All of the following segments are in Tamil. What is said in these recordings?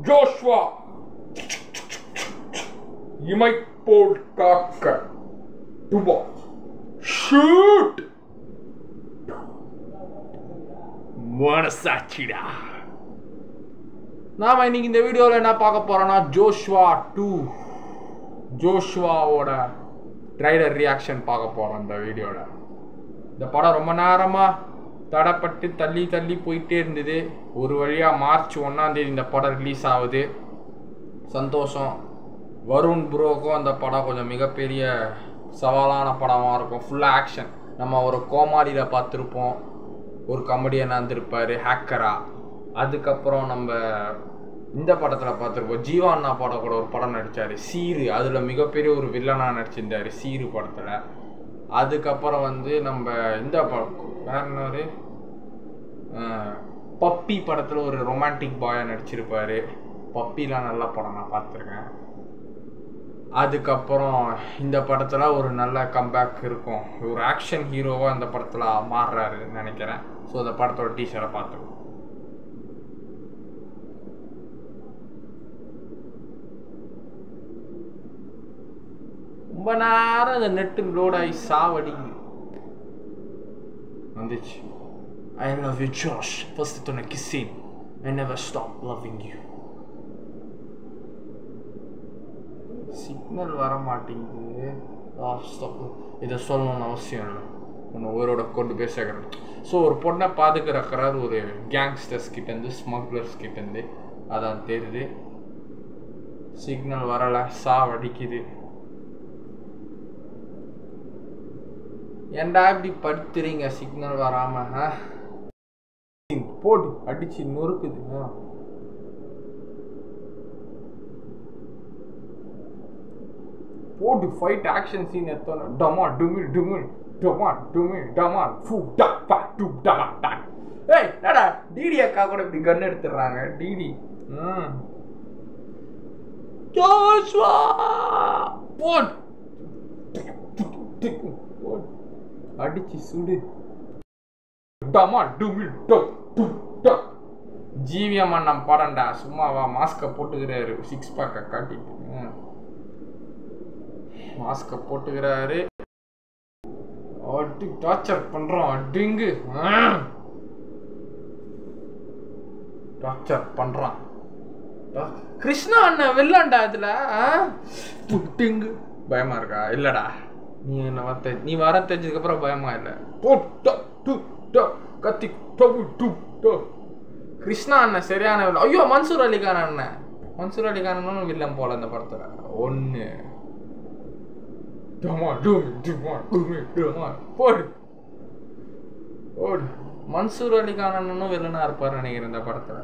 ஜோஷ்வா இமை போல் காக்க டுபா ஷூட் மனசாட்சிடா நாம இன்னைக்கு இந்த வீடியோவில் என்ன பார்க்க போறோம்னா ஜோஷ்வா டூ ஜோஷ்வாவோட ட்ரைலர் ரியாக்ஷன் பார்க்க போறோம் இந்த வீடியோவில் இந்த படம் ரொம்ப நேரமாக தடப்பட்டு தள்ளி தள்ளி போயிட்டே இருந்தது ஒரு வழியாக மார்ச் ஒன்றாம் தேதி இந்த படம் ரிலீஸ் ஆகுது சந்தோஷம் வருண் ப்ரோக்கும் அந்த படம் கொஞ்சம் மிகப்பெரிய சவாலான படமாக இருக்கும் ஃபுல்லாக ஆக்ஷன் நம்ம ஒரு கோமாளியில் பார்த்துருப்போம் ஒரு கமெடியனாக இருந்திருப்பார் ஹேக்கரா அதுக்கப்புறம் நம்ம இந்த படத்தில் பார்த்துருப்போம் ஜீவா அண்ணா படம் கூட ஒரு படம் நடித்தார் சீரு அதில் மிகப்பெரிய ஒரு வில்லனாக நடிச்சிருந்தார் சீரு படத்தில் அதுக்கப்புறம் வந்து நம்ம இந்த படம் வேற என்னது பப்பி படத்தில் ஒரு ரொமான்டிக் பாயாக நடிச்சிருப்பாரு பப்பிலாம் நல்ல படம் நான் பார்த்துருக்கேன் அதுக்கப்புறம் இந்த படத்தில் ஒரு நல்ல கம்பேக் இருக்கும் ஒரு ஆக்ஷன் ஹீரோவாக இந்த படத்தில் மாறுறாருன்னு நினைக்கிறேன் ஸோ அந்த படத்தோட டீச்சரை பார்த்துருக்கோம் ரொம்ப நேரம் இந்த நெட்டு லோட் ஆகி சாவடிக்குது வந்துச்சு ஐ லவ் யூ ஜோஷ் ஃபர்ஸ்ட் தொன்ன கிஸ்ஸின் I never stop loving you signal வர மாட்டேங்குது ஆ ஸ்டாப் இதை சொல்லணும்னு அவசியம் இல்லை ஒன்று உயிரோட கொண்டு போய் சேர்க்குறேன் ஸோ ஒரு பொண்ணை பாதுகாக்கிறார் ஒரு கேங்ஸ்டர்ஸ் கிட்டேருந்து ஸ்மக்லர்ஸ் கிட்டேருந்து அதான் தெரியுது சிக்னல் வரலை சாவடிக்குது ஏன்டா இப்படி படுத்துறீங்க சிக்னல் வராம ஆ? போடு அடிச்சு நொறுக்குது ஆ. போடு ஃபைட் ஆக்ஷன் சீன் எத்தனை டமா டுமில் டுமில் டமா டுமில் டமா ஃபு டா பா டு டமா டா ஏய் என்னடா டிடி அக்கா கூட இப்படி கன் எடுத்துறாங்க டிடி ம் ஜோஷ்வா போட் போட் அடிச்சு சுடு டமா டுமில் டோ டு டோ ஜீவியம் அண்ணன் படம்டா சும்மாவா மாஸ்கை போட்டுக்கிறாரு சிக்ஸ் பேக்கை காட்டிட்டு ம். மாஸ்கை போட்டுக்கிறாரு அடி டார்ச்சர் பண்றோம் அடிங்கு டார்ச்சர் பண்றான் டா- கிருஷ்ணா அண்ணன் வில்லன்டா இதுல ஆ? புட்டிங்கு பயமா இருக்கா இல்லடா நீ என்ன வர நீ வர தெரிஞ்சதுக்கு அப்புறம் பயமா இல்ல போட்ட டு ட கத்தி டபு டு ட கிருஷ்ணா அண்ணன் சரியான வில்லன் ஐயோ மன்சூர் அலிகான் அண்ணன் மன்சூர் அலிகான் அண்ணனும் வில்லன் போல இந்த படத்துல ஒன்னு டமா டூமி டமா டூமி டமா போடு போடு மன்சூர் அலிகான் அண்ணனும் வில்லனா இருப்பார் நினைக்கிறேன் இந்த படத்துல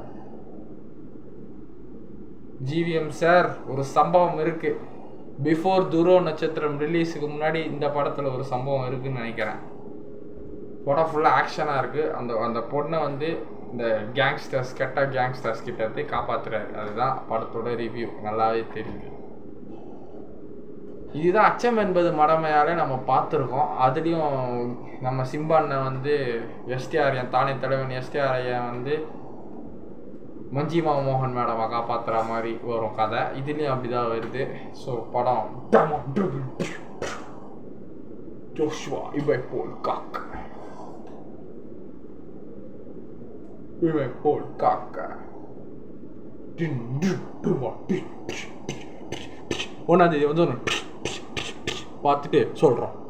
ஜிவிஎம் சார் ஒரு சம்பவம் இருக்கு பிஃபோர் துரோ நட்சத்திரம் ரிலீஸுக்கு முன்னாடி இந்த படத்துல ஒரு சம்பவம் இருக்குன்னு நினைக்கிறேன் படம் ஃபுல்லாக ஆக்ஷனாக இருக்கு அந்த அந்த பொண்ணை வந்து இந்த கேங்ஸ்டர்ஸ் கெட்ட கேங்ஸ்டர்ஸ் கிட்ட இருந்து காப்பாத்துறாரு அதுதான் படத்தோட ரிவ்யூ நல்லாவே தெரியுது இதுதான் அச்சம் என்பது மடமையாலே நம்ம பார்த்துருக்கோம் அதுலேயும் நம்ம சிம்பாண்ணை வந்து எஸ்டிஆர் என் தானே தலைவன் எஸ்டிஆர் ஐயன் வந்து மஞ்சிமா மோகன் மேடமை காப்பாத்துற மாதிரி வரும் கதை இதுலேயும் அப்படிதான் வருது ஸோ படம் ஜோஷ்வா இவை போல் காக்க இவை போல் காக்க டின் டின் டுமா டின் ஒன்றாந்தேதி வந்து ஒன்று பார்த்துட்டு சொல்கிறோம்